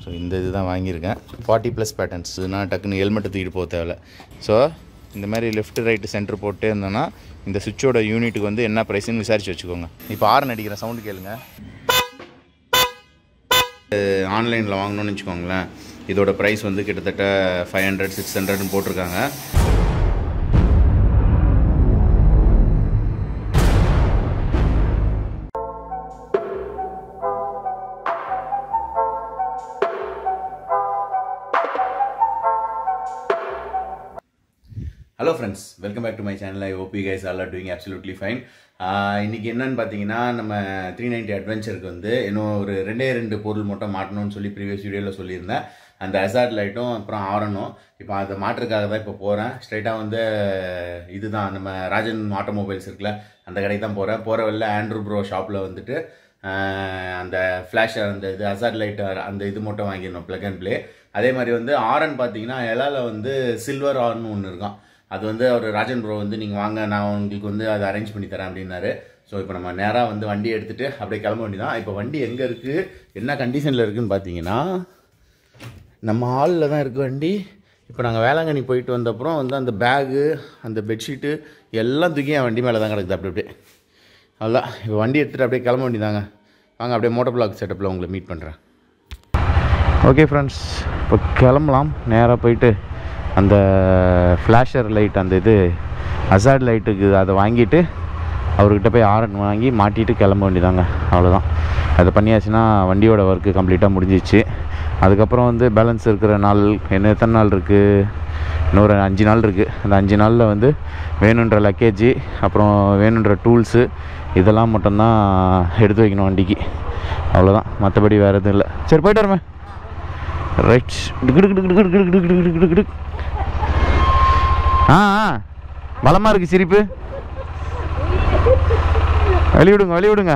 இந்த இது தான் வாங்கியிருக்கேன் ஃபார்ட்டி ப்ளஸ் பேட்டர்ன்ஸ் நான் டக்குன்னு ஹெல்மெட்டை தூக்கிட்டு போக தேவையில்ல ஸோ இந்த மாதிரி லெஃப்ட் ரைட்டு சென்டர் போட்டே இருந்தோன்னா இந்த சுவிட்சோட யூனிட்டுக்கு வந்து என்ன ப்ரைஸ்ன்னு விசாரிச்சு வச்சுக்கோங்க இப்போ ஆரன் அடிக்கிற சவுண்டு கேளுங்க ஆன்லைனில் வாங்கணும்னு வச்சுக்கோங்களேன் இதோட ப்ரைஸ் வந்து கிட்டத்தட்ட ஃபைவ் ஹண்ட்ரட் சிக்ஸ் ஹண்ட்ரட்னு போட்டிருக்காங்க hello friends welcome back to my channel I hope guys all are doing absolutely fine இன்னைக்கு என்னன்னு பார்த்தீங்கன்னா நம்ம த்ரீ நைன்டி அட்வென்ச்சருக்கு வந்து இன்னும் ஒரு ரெண்டே ரெண்டு பொருள் மட்டும் மாட்டணும்னு சொல்லி ப்ரீவியஸ் வீடியோவில் சொல்லியிருந்தேன் அந்த அசார்ட் லைட்டும் அப்புறம் ஆரணும் இப்போ அதை மாற்றுறதுக்காக தான் இப்போ போகிறேன் ஸ்ட்ரைட்டாக வந்து இதுதான் நம்ம ராஜன் ஆட்டோமொபைல்ஸ் இருக்குல்ல அந்த கடைக்கு தான் போகிறேன் போகிற வழியில் ஆண்ட்ரூ ப்ரோ ஷாப்பில் வந்துட்டு ஆஹ், அந்த ஃப்ளாஷர் அந்த இது அசார்ட் லைட் அந்த இது மட்டும் வாங்கிடணும் ப்ளக் அண்ட் ப்ளே அதே மாதிரி வந்து ஆரன் பார்த்தீங்கன்னா எலால வந்து சில்வர் ஆர்னு ஒன்று இருக்கான் அது வந்து அவர் ராஜன் ப்ரோ வந்து நீங்கள் வாங்க நான் உங்களுக்கு வந்து அதை அரேஞ்ச் பண்ணி தரேன் அப்படின்னாரு ஸோ இப்போ நம்ம நேராக வந்து வண்டி எடுத்துகிட்டு அப்படியே கிளம்ப வேண்டியதான் இப்போ வண்டி எங்கே இருக்குது என்ன கண்டிஷனில் இருக்குன்னு பார்த்தீங்கன்னா நம்ம ஹாலில் தான் இருக்கு வண்டி இப்போ நாங்கள் வேளாங்கண்ணி போயிட்டு வந்தப்புறம் வந்து அந்த பேகு அந்த பெட்ஷீட்டு எல்லாம் தூக்கி என் வண்டி மேலே தான் கிடக்குது அப்படி அப்படியே அவ்வளோதான் இப்போ வண்டி எடுத்துகிட்டு அப்படியே கிளம்ப வேண்டியதாங்க வாங்க அப்படியே மோட்டோ பிளாக் செட்டப்பில் உங்களை மீட் பண்ணுறேன் ஓகே ஃப்ரெண்ட்ஸ் இப்போ கிளம்பலாம் நேராக போயிட்டு அந்த ஃப்ளாஷர் லைட் அந்த இது அசாட் லைட்டுக்கு அதை வாங்கிட்டு அவர்கிட்ட போய் ஆரன் வாங்கி மாட்டிட்டு கிளம்ப வேண்டியதாங்க அவ்வளோதான் அதை பண்ணியாச்சுன்னா வண்டியோட ஒர்க்கு கம்ப்ளீட்டாக முடிஞ்சிச்சு அதுக்கப்புறம் வந்து பேலன்ஸ் இருக்கிற நாள் என்ன எத்தனை நாள் இருக்குது இன்னொரு அஞ்சு நாள் இருக்குது அந்த அஞ்சு நாளில் வந்து வேணுன்ற லக்கேஜி அப்புறம் வேணுன்ற டூல்ஸு இதெல்லாம் மட்டும்தான் எடுத்து வைக்கணும் வண்டிக்கு அவ்வளோதான் மற்றபடி வேறு எதுவும் இல்லை சரி போயிட்டு வரமே ரைட் ஆ ஆ பலமாக இருக்குது சிரிப்பு வெளிய விடுங்க வெளிய விடுங்க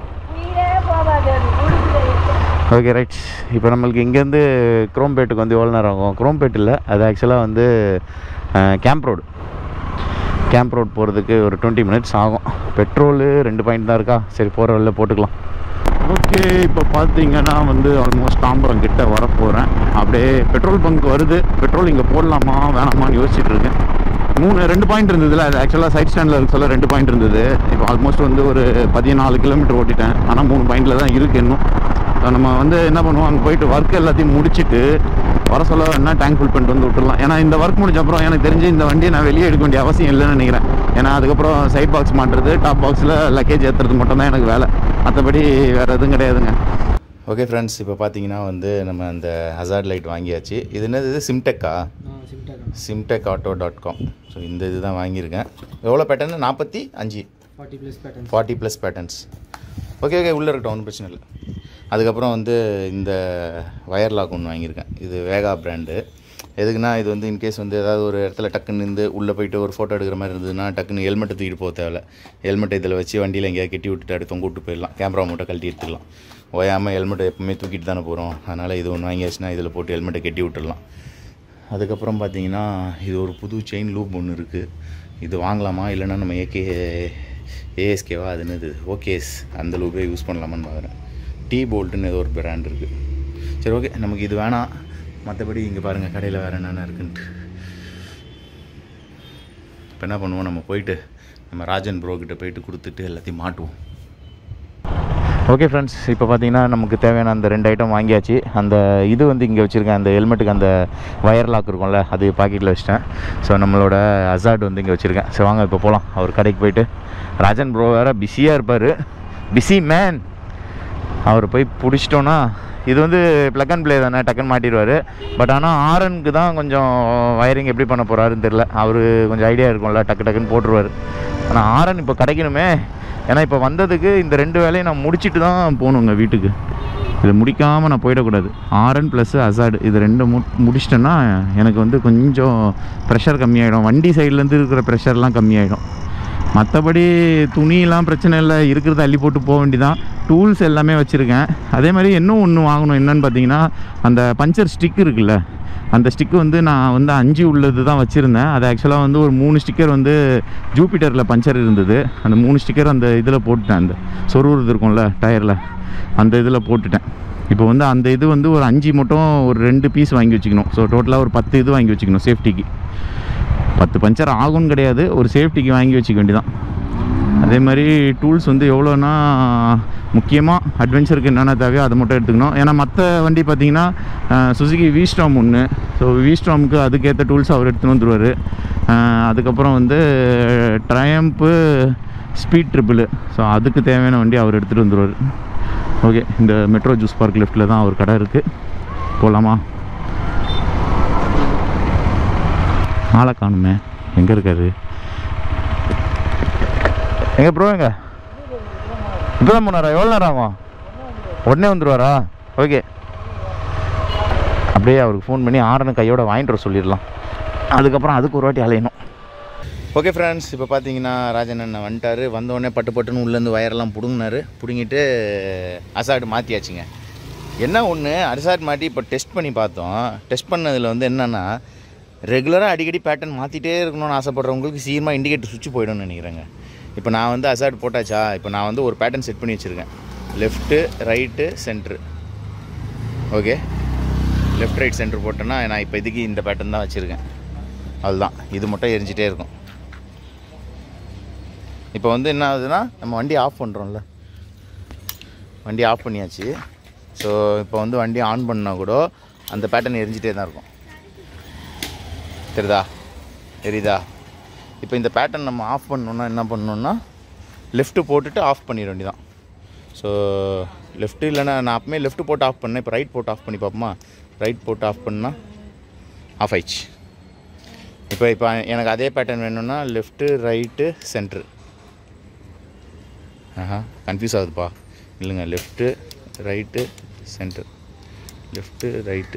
ஓகே ரைட் இப்போ நம்மளுக்கு இங்கேருந்து குரோம்பேட்டுக்கு வந்து எவ்வளோ நேரம் ஆகும் குரோம்பேட் இல்லை அது ஆக்சுவலாக வந்து கேம்ப் ரோடு கேம்ப் ரோட் போகிறதுக்கு ஒரு டுவெண்ட்டி மினிட்ஸ் ஆகும் பெட்ரோலு ரெண்டு பாயிண்ட் தான் இருக்கா சரி போகிற வழியில் போட்டுக்கலாம் ஓகே இப்போ பார்த்தீங்கன்னா வந்து ஆல்மோஸ்ட் தாம்பரம் கிட்ட வர போகிறேன் அப்படியே பெட்ரோல் பங்க் வருது பெட்ரோல் இங்கே போடலாமா வேணாமான்னு யோசிச்சுட்டு இருக்கேன் மூணு ரெண்டு பாயிண்ட் இருந்ததுல அது ஆக்சுவலாக சைட் ஸ்டாண்டில் இருக்க சொல்ல ரெண்டு பாயிண்ட் இருந்தது இப்போ ஆல்மோஸ்ட் வந்து ஒரு பதினாலு கிலோமீட்டர் ஓட்டிட்டேன் ஆனால் மூணு பாயிண்டில் தான் இருக்குது இன்னும் So நம்ம வந்து என்ன பண்ணுவோம் அங்கே போயிட்டு ஒர்க் எல்லாத்தையும் முடிச்சுட்டு வர சொல்ல என்ன டேங்க் ஃபுல் பண்ணிட்டு வந்து விட்டுடலாம் ஏன்னா இந்த ஒர்க் முடிஞ்ச அப்புறம் எனக்கு தெரிஞ்சு இந்த வண்டியை நான் வெளியே எடுக்க வேண்டிய அவசியம் இல்லைன்னு நினைக்கிறேன் ஏன்னா அதுக்கப்புறம் சைட் பாக்ஸ் மாட்டுறது டாப் பாக்ஸில் லக்கேஜ் ஏற்றுறது மட்டும் தான் எனக்கு வேலை மற்றபடி வேறு எதுவும் கிடையாதுங்க ஓகே ஃப்ரெண்ட்ஸ் இப்போ பார்த்தீங்கன்னா வந்து நம்ம அந்த ஹசார்ட் லைட் வாங்கியாச்சு இது என்னது இது சிம்டெக்கா Simtech auto dot com so இந்த இது தான் வாங்கியிருக்கேன் எவ்வளோ பேட்டர்னு நாற்பத்தி அஞ்சு forty plus pattern forty plus patterns okay okay உள்ளே இருக்கட்டும் ஒன்றும் பிரச்சனை இல்லை அதுக்கப்புறம் வந்து இந்த வயர் லாக் ஒன்று வாங்கியிருக்கேன் இது வேகா பிராண்டு எதுக்குன்னா இது வந்து இன்கேஸ் வந்து ஏதாவது ஒரு இடத்துல டக்குன்னு இருந்து உள்ளே போயிட்டு ஒரு ஃபோட்டோ எடுக்கிற மாதிரி இருந்ததுன்னா டக்குன்னு ஹெல்மெட்டை தூக்கிட்டு போக தேவையில்ல ஹெல்மெட்டை இதில் வச்சு வண்டியில் எங்கேயாவது கட்டி விட்டுட்டு அப்படி தொங்க விட்டு போயிடலாம் கேமரா மட்டும் கழட்டி எடுத்துக்கலாம் ஓயாமல் ஹெல்மெட்டை எப்பவுமே தூக்கிட்டு தானே போகிறோம் அதனால் இது ஒன்று வாங்கியாச்சுன்னா இதில் போட்டு ஹெல்மெட்டை கட்டி விட்டுடலாம் அதுக்கப்புறம் பார்த்தீங்கன்னா இது ஒரு புது செயின் லூப் ஒன்று இருக்குது இது வாங்கலாமா இல்லைன்னா நம்ம ஏகே ஏஎஸ்கேவா அது என்னது ஓகேஸ் அந்த லூப்பே யூஸ் பண்ணலாமான்னு பார்க்குறேன் டீ போல்ட்டுன்னு ஏதோ ஒரு பிராண்ட் இருக்குது சரி ஓகே நமக்கு இது வேணாம் மற்றபடி இங்கே பாருங்கள் கடையில் வேறு என்னென்ன இருக்குன்ட்டு இப்போ என்ன பண்ணுவோம் நம்ம போயிட்டு நம்ம ராஜன் ப்ரோ கிட்ட போயிட்டு கொடுத்துட்டு எல்லாத்தையும் மாட்டுவோம் ஓகே ஃப்ரெண்ட்ஸ் இப்போ பார்த்தீங்கன்னா நமக்கு தேவையான அந்த ரெண்டு ஐட்டம் வாங்கியாச்சு அந்த இது வந்து இங்கே வச்சுருக்கேன் அந்த ஹெல்மெட்டுக்கு அந்த வயர் லாக் இருக்கும்ல அது பாக்கெட்டில் வச்சிட்டேன் ஸோ நம்மளோட அசாட் வந்து இங்கே வச்சுருக்கேன் சரி வாங்க இப்போ போகலாம் அவர் கடைக்கு போயிட்டு ராஜன் ப்ரோ வேறு பிஸியாக இருப்பார் பிஸி மேன் அவர் போய் பிடிச்சிட்டோன்னா இது வந்து ப்ளக் அண்ட் ப்ளே தானே டக்குன்னு மாட்டிடுவார் பட் ஆனால் ஆரனுக்கு தான் கொஞ்சம் வயரிங் எப்படி பண்ண போகிறாருன்னு தெரில அவர் கொஞ்சம் ஐடியா இருக்கும்ல டக்கு டக்குன்னு போட்டுருவார் ஆனால் ஆரன் இப்போ கிடைக்கணுமே ஏன்னா இப்போ வந்ததுக்கு இந்த ரெண்டு வேலையும் நான் முடிச்சிட்டு தான் போகணுங்க வீட்டுக்கு இதை முடிக்காமல் நான் போயிடக்கூடாது ஆர்என் ப்ளஸ் அசாடு இது ரெண்டு மு முடிச்சிட்டேன்னா எனக்கு வந்து கொஞ்சம் ப்ரெஷர் கம்மியாயிடும் வண்டி சைட்லேருந்து இருக்கிற ப்ரெஷர்லாம் கம்மியாயிடும் மற்றபடி துணியெல்லாம் பிரச்சனை இல்லை இருக்கிறத அள்ளி போட்டு போக வேண்டியதான் டூல்ஸ் எல்லாமே வச்சுருக்கேன் அதே மாதிரி இன்னும் ஒன்று வாங்கணும் என்னன்னு பார்த்தீங்கன்னா அந்த பஞ்சர் ஸ்டிக் இருக்குல்ல அந்த ஸ்டிக்கு வந்து நான் வந்து அஞ்சு உள்ளது தான் வச்சுருந்தேன் அது ஆக்சுவலாக வந்து ஒரு மூணு ஸ்டிக்கர் வந்து ஜூபிட்டரில் பஞ்சர் இருந்தது அந்த மூணு ஸ்டிக்கர் அந்த இதில் போட்டுட்டேன் அந்த சொருவுறது இருக்கும்ல டயரில் அந்த இதில் போட்டுட்டேன் இப்போ வந்து அந்த இது வந்து ஒரு அஞ்சு மட்டும் ஒரு ரெண்டு பீஸ் வாங்கி வச்சுக்கணும் ஸோ டோட்டலாக ஒரு பத்து இது வாங்கி வச்சுக்கணும் சேஃப்டிக்கு பத்து பஞ்சர் ஆகும்னு கிடையாது ஒரு சேஃப்டிக்கு வாங்கி வச்சுக்க வேண்டியதான் அதே மாதிரி டூல்ஸ் வந்து எவ்வளோனா முக்கியமாக அட்வென்ச்சருக்கு என்னென்ன தேவையோ அதை மட்டும் எடுத்துக்கணும் ஏன்னா மற்ற வண்டி பார்த்தீங்கன்னா சுசுகி வீஸ்டாம் ஒன்று ஸோ வீஸ்டாமுக்கு அதுக்கேற்ற டூல்ஸ் அவர் எடுத்துன்னு வந்துருவார் அதுக்கப்புறம் வந்து ட்ரயம்ப்பு ஸ்பீட் ட்ரிபிள் ஸோ அதுக்கு தேவையான வண்டி அவர் எடுத்துகிட்டு வந்துருவார் ஓகே இந்த மெட்ரோ ஜூஸ் பார்க் லெஃப்ட்டில் தான் அவர் கடை இருக்குது போகலாமா ஆளை காணுமே எங்கே இருக்காரு எங்க ப்ரோ எங்க இப்போ தான் போனாரா எவ்வளோ நேரம் ஆகும் உடனே வந்துடுவாரா ஓகே அப்படியே அவருக்கு ஃபோன் பண்ணி ஆரனு கையோட வாங்கிட்டு வர சொல்லிடலாம் அதுக்கப்புறம் அதுக்கு ஒரு வாட்டி அலையணும் ஓகே ஃப்ரெண்ட்ஸ் இப்போ பார்த்தீங்கன்னா ராஜன் அண்ணன் வந்துட்டார் வந்தோடனே பட்டு பட்டுன்னு உள்ளேருந்து வயரெல்லாம் பிடுங்கினாரு பிடுங்கிட்டு அசாடு மாற்றியாச்சுங்க என்ன ஒன்று அரிசாட் மாட்டி இப்போ டெஸ்ட் பண்ணி பார்த்தோம் டெஸ்ட் பண்ணதில் வந்து என்னென்னா ரெகுலராக அடிக்கடி பேட்டர்ன் மாற்றிட்டே இருக்கணும்னு ஆசைப்படுறவங்களுக்கு சீக்கிரமாக இண்டிகேட்டர் சுவிட்ச் போயிடும்னு நினைக்கிறேங்க இப்போ நான் வந்து அசாட் போட்டாச்சா இப்போ நான் வந்து ஒரு பேட்டர்ன் செட் பண்ணி வச்சுருக்கேன் left right centre okay left right centre போட்டேன்னா நான் இப்போ இதுக்கு இந்த பேட்டர்ன் தான் வச்சுருக்கேன் அதுதான் இது மட்டும் எரிஞ்சிட்டே இருக்கும் இப்போ வந்து என்ன ஆகுதுன்னா நம்ம வண்டி ஆஃப் பண்ணுறோம்ல வண்டி ஆஃப் பண்ணியாச்சு ஸோ இப்போ வந்து வண்டி ஆன் பண்ணால் கூட அந்த பேட்டர்ன் எரிஞ்சிட்டே தான் இருக்கும் தெரியுதா தெரியுதா இப்போ இந்த பேட்டர்ன் நம்ம ஆஃப் பண்ணணுன்னா என்ன பண்ணணுன்னா லெஃப்ட்டு போட்டுட்டு ஆஃப் பண்ணிட வேண்டியதான் ஸோ லெஃப்ட்டு இல்லைன்னா நான் அப்பமே லெஃப்ட் போட்டு ஆஃப் பண்ணேன் இப்போ ரைட் போட்டு ஆஃப் பண்ணி பார்ப்போமா ரைட் போட்டு ஆஃப் பண்ணால் ஆஃப் ஆயிடுச்சு இப்போ இப்போ எனக்கு அதே பேட்டர்ன் வேணும்னா லெஃப்ட்டு ரைட்டு சென்ட்ரு ஆஹா கன்ஃபியூஸ் ஆகுதுப்பா இல்லைங்க left right centre left right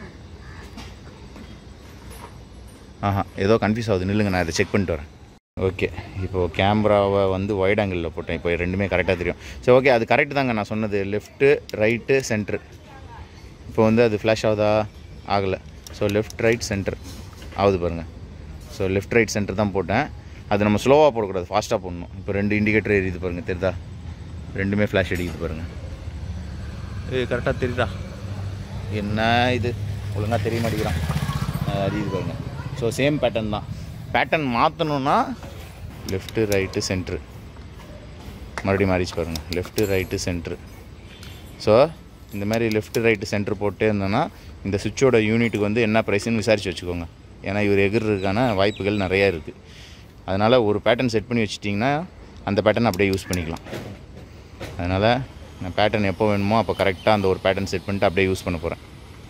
ஆஹா ஏதோ கன்ஃபியூஸ் ஆகுது நில்லுங்க நான் இதை செக் பண்ணிட்டு வரேன் ஓகே இப்போது கேமராவை வந்து வைட் ஆங்கிளில் போட்டேன் இப்போ ரெண்டுமே கரெக்டாக தெரியும் சரி ஓகே அது கரெக்டு தாங்க நான் சொன்னது லெஃப்ட்டு ரைட்டு சென்ட்ரு இப்போ வந்து அது ஃப்ளாஷ் ஆகுதா ஆகலை ஸோ லெஃப்ட் ரைட் சென்டர் ஆகுது பாருங்கள் ஸோ லெஃப்ட் ரைட் சென்டர் தான் போட்டேன் அது நம்ம ஸ்லோவாக போடக்கூடாது ஃபாஸ்ட்டாக போடணும் இப்போ ரெண்டு இண்டிகேட்டர் எரியுது பாருங்கள் தெரியுதா ரெண்டுமே ஃப்ளாஷ் அடிக்குது பாருங்கள் ஏய் கரெக்டாக தெரியுதா என்ன இது ஒழுங்காக தெரிய மாட்டேங்கிறான் அறியுது பாருங்க ஸோ சேம் பேட்டர்ன் தான் பேட்டர்ன் மாற்றணுன்னா லெஃப்ட்டு ரைட்டு சென்ட்ரு மறுபடியும் மாறிச்சு பாருங்கள் லெஃப்ட்டு ரைட்டு சென்ட்ரு ஸோ இந்த மாதிரி லெஃப்ட்டு ரைட்டு சென்ட்ரு போட்டே இருந்தோன்னா இந்த சுவிட்சோட யூனிட்டுக்கு வந்து என்ன ப்ரைஸ்ன்னு விசாரித்து வச்சுக்கோங்க ஏன்னா இவர் எகிறதுக்கான வாய்ப்புகள் நிறையா இருக்குது அதனால் ஒரு பேட்டர்ன் செட் பண்ணி வச்சிட்டிங்கன்னா அந்த பேட்டர்ன் அப்படியே யூஸ் பண்ணிக்கலாம் அதனால் நான் பேட்டர்ன் எப்போ வேணுமோ அப்போ கரெக்டாக அந்த ஒரு பேட்டர்ன் செட் பண்ணிட்டு அப்படியே யூஸ் பண்ண போகிறேன்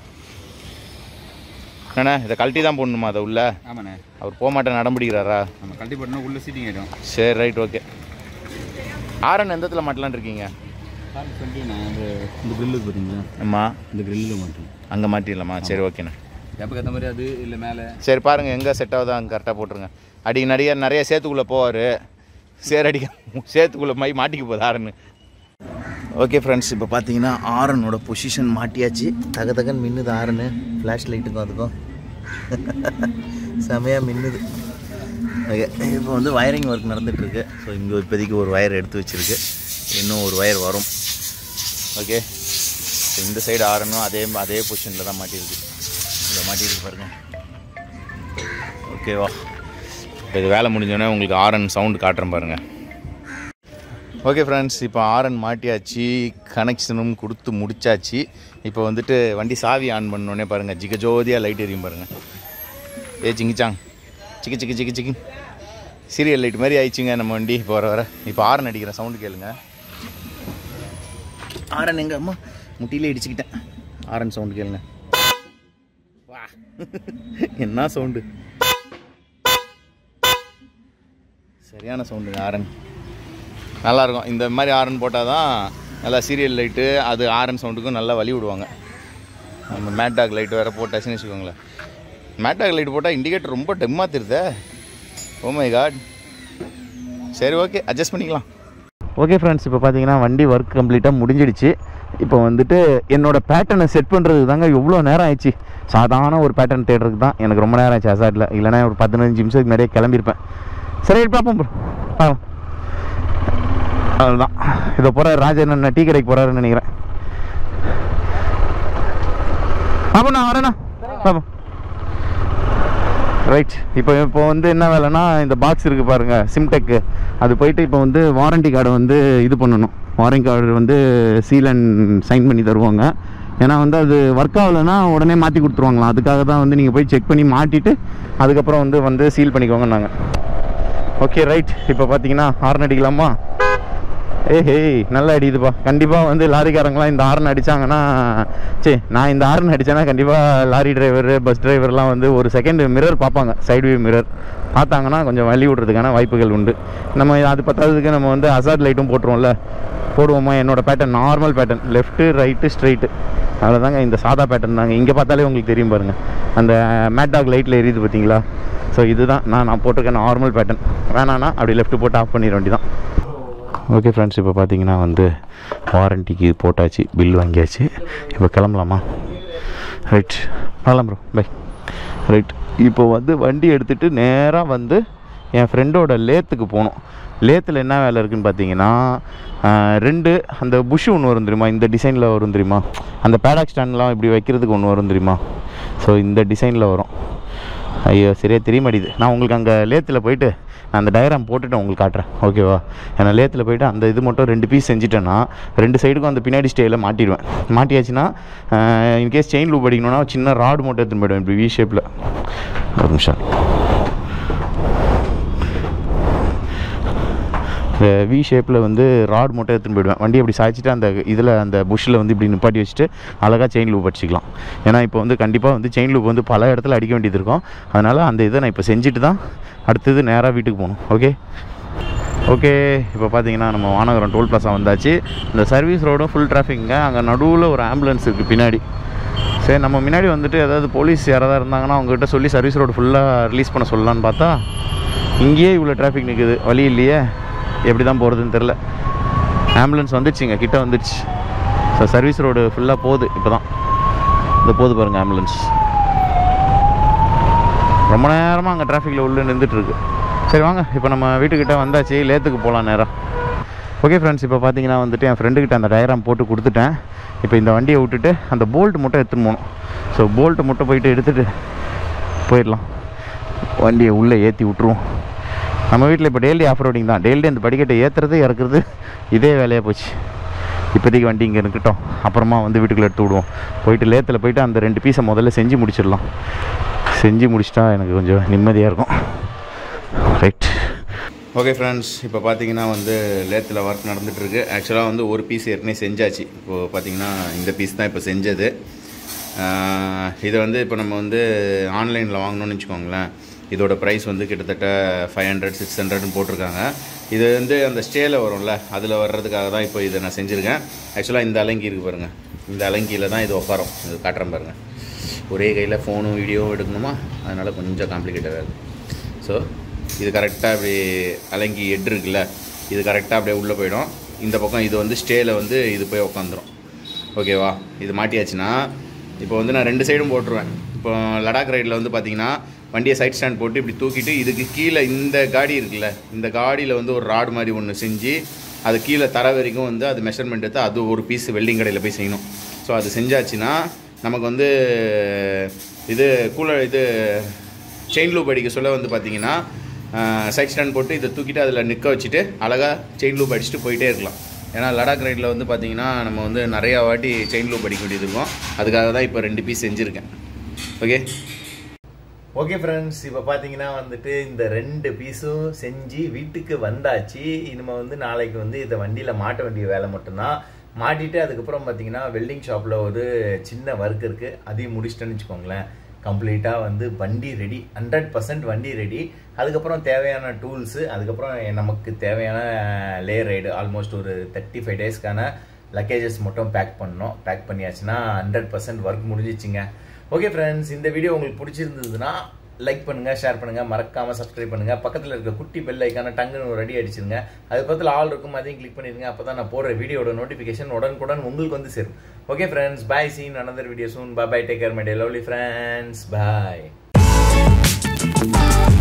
என்னண்ணே இதை கழட்டி தான் போடணுமா அதை உள்ள ஆமாண்ணே அவர் போக மாட்டேன் நடம்பிடிக்கிறாரா நம்ம கழட்டி போட்டோம்னா உள்ள சீட்டிங் ஆகிடும் சரி ரைட் ஓகே ஆரன் எந்த இடத்துல மாட்டலான்னு இருக்கீங்க சொல்லிட்டு நான் இந்த இந்த கிரில்லுக்கு பார்த்தீங்களா அம்மா இந்த கிரில்லில் மாட்டோம் அங்கே மாட்டிடலாமா சரி ஓகேண்ணே எப்போ ஏற்ற மாதிரி அது இல்லை மேலே சரி பாருங்கள் எங்கே செட் ஆகுதோ அங்கே கரெக்டாக போட்டுருங்க அடி நிறைய நிறைய சேத்துக்குள்ளே போவார் சேர் அடிக்க சேத்துக்குள்ளே மை மாட்டிக்க போகுது ஆரன் ஓகே ஃப்ரெண்ட்ஸ் இப்போ பார்த்தீங்கன்னா ஆரனோட பொசிஷன் மாட்டியாச்சு தக தகன்னு மின்னுது ஆரனு ஃப்ளாஷ் லைட்டுக்கும் அதுக்கும் செமையாக மின்னுது ஓகே இப்போ வந்து வயரிங் ஒர்க் நடந்துகிட்ருக்கு ஸோ இங்கே இப்போதைக்கு ஒரு ஒயர் எடுத்து வச்சுருக்கு இன்னும் ஒரு ஒயர் வரும் ஓகே ஸோ இந்த சைடு ஆரணும் அதே அதே பொசிஷனில் தான் மாட்டியிருக்கு இங்கே மாட்டியிருக்கு பாருங்க ஓகேவா இப்போ இது வேலை முடிஞ்சோடனே உங்களுக்கு ஆரன் சவுண்டு காட்டுறேன் பாருங்கள் ஓகே ஃப்ரெண்ட்ஸ் இப்போ ஆரன் மாட்டியாச்சு கனெக்ஷனும் கொடுத்து முடிச்சாச்சு இப்போ வந்துட்டு வண்டி சாவி ஆன் பண்ணோடனே பாருங்கள் ஜிகஜோதியாக லைட் எரியும் பாருங்கள் ஏ சிங்கிச்சாங் சிக்கி சிக்கி சிக்கி சிக்கி சீரியல் லைட் மாதிரி ஆயிடுச்சுங்க நம்ம வண்டி இப்போ வர வர இப்போ ஆரன் அடிக்கிற சவுண்டு கேளுங்க ஆரன் எங்க அம்மா முட்டியில இடிச்சுக்கிட்டேன் ஆரன் சவுண்டு கேளுங்க வா என்ன சவுண்டு சரியான சவுண்டுங்க ஆரன் நல்லா இருக்கும் இந்த மாதிரி ஆரன் போட்டால் தான் நல்லா சீரியல் லைட்டு அது ஆரன் சவுண்டுக்கும் நல்லா வழி விடுவாங்க நம்ம மேட்டாக் லைட் வேறு போட்டாச்சுன்னு வச்சுக்கோங்களேன் மேட்டாக் லைட் போட்டால் இண்டிகேட்டர் ரொம்ப டெம்மாக தெரியுதே ஓ மை காட் சரி ஓகே அட்ஜஸ்ட் பண்ணிக்கலாம் ஓகே ஃப்ரெண்ட்ஸ் இப்போ பார்த்தீங்கன்னா வண்டி ஒர்க் கம்ப்ளீட்டாக முடிஞ்சிடுச்சு இப்போ வந்துட்டு என்னோட பேட்டர்னை செட் பண்ணுறதுக்கு தாங்க எவ்வளோ நேரம் ஆயிடுச்சு சாதாரண ஒரு பேட்டர்ன் தேடுறதுக்கு தான் எனக்கு ரொம்ப நேரம் ஆச்சு அசாட்டில் இல்லைன்னா ஒரு பதினஞ்சு நிமிஷத்துக்கு நிறைய கிளம்பியிருப்பேன் சரி பார்ப்போம் ப்ரோ ஆ அதுதான் இதை போகிற ராஜன் அண்ணன் டீ கடைக்கு போகிறாருன்னு நினைக்கிறேன் பாப்பா நான் வரேண்ணா பாப்பா ரைட் இப்போ இப்போ வந்து என்ன வேலைன்னா இந்த பாக்ஸ் இருக்குது பாருங்க சிம்டெக்கு அது போயிட்டு இப்போ வந்து வாரண்டி கார்டை வந்து இது பண்ணணும் வாரண்டி கார்டு வந்து சீல் அண்ட் சைன் பண்ணி தருவாங்க ஏன்னா வந்து அது ஒர்க் ஆகலைன்னா உடனே மாற்றி கொடுத்துருவாங்களாம் அதுக்காக தான் வந்து நீங்கள் போய் செக் பண்ணி மாட்டிட்டு அதுக்கப்புறம் வந்து வந்து சீல் பண்ணிக்கோங்க நாங்கள் ஓகே ரைட் இப்போ பார்த்தீங்கன்னா ஹார்ன் அடிக்கலாமா ஏய் ஹேய் நல்லா அடிக்குதுப்பா கண்டிப்பாக வந்து லாரிக்காரங்களாம் இந்த ஹார்ன் அடித்தாங்கன்னா சே நான் இந்த ஹார்ன் அடித்தேன்னா கண்டிப்பாக லாரி டிரைவர் பஸ் டிரைவர்லாம் வந்து ஒரு செகண்ட் மிரர் பார்ப்பாங்க சைடு வியூ மிரர் பார்த்தாங்கன்னா கொஞ்சம் வழி விடுறதுக்கான வாய்ப்புகள் உண்டு நம்ம அது பத்தாததுக்கு நம்ம வந்து அசாட் லைட்டும் போட்டுருவோம்ல போடுவோமா என்னோட pattern normal pattern left right straight அவ்வளோதாங்க இந்த சாதா பேட்டர்ன் தாங்க இங்கே பார்த்தாலே உங்களுக்கு தெரியும் பாருங்கள் அந்த மேட்டாக் லைட்டில் எரியுது பார்த்தீங்களா ஸோ இதுதான் நான் நான் போட்டிருக்க நார்மல் பேட்டர்ன் வேணான்னா அப்படி லெஃப்ட் போட்டு ஆஃப் பண்ணிட வேண்டியதான் ஓகே ஃப்ரெண்ட்ஸ் இப்போ பார்த்தீங்கன்னா வந்து வாரண்டிக்கு போட்டாச்சு பில் வாங்கியாச்சு இப்போ கிளம்பலாமா ரைட் வரலாம் ப்ரோ பை ரைட் இப்போ வந்து வண்டி எடுத்துகிட்டு நேராக வந்து என் ஃப்ரெண்டோட லேத்துக்கு போகணும் லேத்தில் என்ன வேலை இருக்குன்னு பார்த்தீங்கன்னா ஆஹ், ரெண்டு அந்த புஷ் ஒன்று வரும் தெரியுமா இந்த டிசைனில் வரும் தெரியுமா அந்த பேடாக் ஸ்டாண்ட்லாம் இப்படி வைக்கிறதுக்கு ஒன்று வரும் தெரியுமா ஸோ இந்த டிசைனில் வரும் ஐயோ சரியாக தெரிய மாட்டேது நான் உங்களுக்கு அங்கே லேத்தில் போயிட்டு நான் அந்த டயக்ராம் போட்டுட்டு உங்களுக்கு காட்டுறேன் ஓகேவா ஏன்னா லேத்தில் போயிட்டு அந்த இது மட்டும் ரெண்டு பீஸ் செஞ்சுட்டேன்னா ரெண்டு சைடுக்கும் அந்த பின்னாடி ஸ்டேயில் மாட்டிடுவேன் மாட்டியாச்சுன்னா இன்கேஸ் செயின் லூப் அடிக்கணும்னா சின்ன ராடு மட்டும் எடுத்துன்னு போயிடுவேன் இப்படி வி ஷேப்பில் ஒரு நிமிஷம் வி ஷேப்பில் வந்து ராட் மட்டும் எடுத்துன்னு போயிடுவேன் வண்டி அப்படி சாய்ச்சிட்டு அந்த இதில் அந்த புஷ்ஷில் வந்து இப்படி நிப்பாட்டி வச்சுட்டு அழகாக செயின் லூப் அடிச்சிக்கலாம் ஏன்னா இப்போ வந்து கண்டிப்பாக வந்து செயின் லூப் வந்து பல இடத்துல அடிக்க வேண்டியது இருக்கும் அதனால் அந்த இதை நான் இப்போ செஞ்சுட்டு தான் அடுத்தது நேராக வீட்டுக்கு போகணும் ஓகே ஓகே இப்போ பார்த்தீங்கன்னா நம்ம வானகரம் டோல் பிளாசா வந்தாச்சு இந்த சர்வீஸ் ரோடும் ஃபுல் டிராஃபிக்குங்க அங்கே நடுவில் ஒரு ஆம்புலன்ஸ் இருக்குது பின்னாடி சரி நம்ம முன்னாடி வந்துட்டு ஏதாவது போலீஸ் யாராவது இருந்தாங்கன்னா அவங்ககிட்ட சொல்லி சர்வீஸ் ரோடு ஃபுல்லாக ரிலீஸ் பண்ண சொல்லலான்னு பார்த்தா இங்கேயே இவ்வளோ டிராஃபிக் நிற்குது வழி இல்லையே எப்படி தான் போகிறதுன்னு தெரில ஆம்புலன்ஸ் வந்துடுச்சுங்க கிட்ட வந்துடுச்சு ஸோ சர்வீஸ் ரோடு ஃபுல்லாக போகுது இப்போ தான் இந்த போகுது பாருங்கள் ஆம்புலன்ஸ் ரொம்ப நேரமாக அங்கே டிராஃபிக்கில் உள்ள நின்றுட்டுருக்கு சரி வாங்க இப்போ நம்ம வீட்டுக்கிட்ட வந்தாச்சு லேத்துக்கு போகலாம் நேரம் ஓகே ஃப்ரெண்ட்ஸ் இப்போ பார்த்தீங்கன்னா வந்துட்டு என் ஃப்ரெண்டுக்கிட்ட அந்த டயராம் போட்டு கொடுத்துட்டேன் இப்போ இந்த வண்டியை விட்டுட்டு அந்த போல்ட் மட்டும் எடுத்துன்னு போகணும் ஸோ போல்ட்டு மட்டும் போயிட்டு எடுத்துகிட்டு போயிடலாம் வண்டியை உள்ளே ஏற்றி விட்ருவோம் நம்ம வீட்டில் இப்போ டெய்லி ஆஃப் ரோடிங் தான் டெய்லி அந்த படிக்கட்டை ஏற்றுறது இறக்குறது இதே வேலையாக போச்சு இப்போதைக்கு வண்டி இங்கே இருக்கட்டும் அப்புறமா வந்து வீட்டுக்குள்ளே எடுத்து விடுவோம் போயிட்டு லேத்தில் போயிட்டு அந்த ரெண்டு பீஸை முதல்ல செஞ்சு முடிச்சிடலாம் செஞ்சு முடிச்சிட்டா எனக்கு கொஞ்சம் நிம்மதியாக இருக்கும் ரைட் ஓகே ஃப்ரெண்ட்ஸ் இப்போ பார்த்தீங்கன்னா வந்து லேத்தில் ஒர்க் நடந்துகிட்ருக்கு ஆக்சுவலாக வந்து ஒரு பீஸ் ஏற்கனவே செஞ்சாச்சு இப்போது பார்த்தீங்கன்னா இந்த பீஸ் தான் இப்போ செஞ்சது ஆஹ் இதை வந்து இப்போ நம்ம வந்து ஆன்லைனில் வாங்கணும்னு வச்சுக்கோங்களேன் இதோட ப்ரைஸ் வந்து கிட்டத்தட்ட ஃபைவ் ஹண்ட்ரட் சிக்ஸ் ஹண்ட்ரட்னு போட்டிருக்காங்க இது வந்து அந்த ஸ்டேல வரும்ல அதில் வர்றதுக்காக தான் இப்போ இதை நான் செஞ்சுருக்கேன் ஆக்சுவலாக இந்த அலங்கி இருக்குது பாருங்கள் இந்த அலங்கியில் தான் இது உட்காரும் இது காட்டுறேன் பாருங்கள் ஒரே கையில் ஃபோனும் வீடியோவும் எடுக்கணுமா அதனால் கொஞ்சம் காம்ப்ளிகேட்டடாக இருக்குது ஸோ இது கரெக்டாக இப்படி அலங்கி எட் இருக்குல்ல இது கரெக்டாக அப்படியே உள்ளே போயிடும் இந்த பக்கம் இது வந்து ஸ்டேல வந்து இது போய் உக்காந்துரும் ஓகேவா இது மாட்டியாச்சுன்னா இப்போ வந்து நான் ரெண்டு சைடும் போட்டுருவேன் இப்போ லடாக் ரைடில் வந்து பார்த்தீங்கன்னா வண்டியை சைட் ஸ்டாண்ட் போட்டு இப்படி தூக்கிட்டு இதுக்கு கீழே இந்த காடி இருக்குல்ல இந்த காடியில் வந்து ஒரு ராடு மாதிரி ஒன்று செஞ்சு அது கீழே தர வரைக்கும் வந்து அது மெஷர்மெண்ட் எடுத்து அது ஒரு பீஸ் வெல்டிங் கடையில் போய் செய்யணும் ஸோ அது செஞ்சாச்சுன்னா நமக்கு வந்து இது கூல இது செயின் லூப் அடிக்க சொல்ல வந்து பார்த்தீங்கன்னா சைட் ஸ்டாண்ட் போட்டு இதை தூக்கிட்டு அதில் நிற்க வச்சுட்டு அழகாக செயின் லூப் அடிச்சுட்டு போயிட்டே இருக்கலாம் ஏன்னா லடாக் ரைடில் வந்து பார்த்தீங்கன்னா நம்ம வந்து நிறையா வாட்டி செயின் லூப் அடிக்க வேண்டியது இருக்கும் அதுக்காக தான் இப்போ ரெண்டு பீஸ் செஞ்சுருக்கேன் ஓகே ஓகே ஃப்ரெண்ட்ஸ் இப்போ பார்த்தீங்கன்னா வந்துட்டு இந்த ரெண்டு பீஸும் செஞ்சு வீட்டுக்கு வந்தாச்சு இனிமே வந்து நாளைக்கு வந்து இதை வண்டியில் மாட்ட வேண்டிய வேலை மட்டும்தான் மாட்டிட்டு அதுக்கப்புறம் பார்த்தீங்கன்னா வெல்டிங் ஷாப்பில் ஒரு சின்ன ஒர்க் இருக்குது அதையும் முடிச்சிட்டேன்னு வச்சுக்கோங்களேன் கம்ப்ளீட்டாக வந்து வண்டி ரெடி ஹண்ட்ரட் பர்சன்ட் வண்டி ரெடி அதுக்கப்புறம் தேவையான டூல்ஸு அதுக்கப்புறம் நமக்கு தேவையான லே ரைடு ஆல்மோஸ்ட் ஒரு தேர்ட்டி ஃபைவ் டேஸ்க்கான லக்கேஜஸ் மட்டும் பேக் பண்ணோம் பேக் பண்ணியாச்சுன்னா ஹண்ட்ரட் பர்சன்ட் ஒர்க் முடிஞ்சிச்சுங்க ஓகே ஃப்ரெண்ட்ஸ் இந்த வீடியோ உங்களுக்கு பிடிச்சிருந்ததுன்னா லைக் பண்ணுங்க ஷேர் பண்ணுங்க மறக்காம சப்ஸ்கிரைப் பண்ணுங்க பக்கத்தில் இருக்க குட்டி பெல் ஐக்கான டங்குன்னு ஒரு ரெடி அடிச்சிருங்க அது பக்கத்தில் ஆல் இருக்கும் அதையும் கிளிக் பண்ணிருங்க அப்பதான் நான் போடுற வீடியோட நோட்டிஃபிகேஷன் உடனுக்குடன் உங்களுக்கு வந்து சேரும் okay friends bye see in another video soon bye bye take care my dear lovely friends bye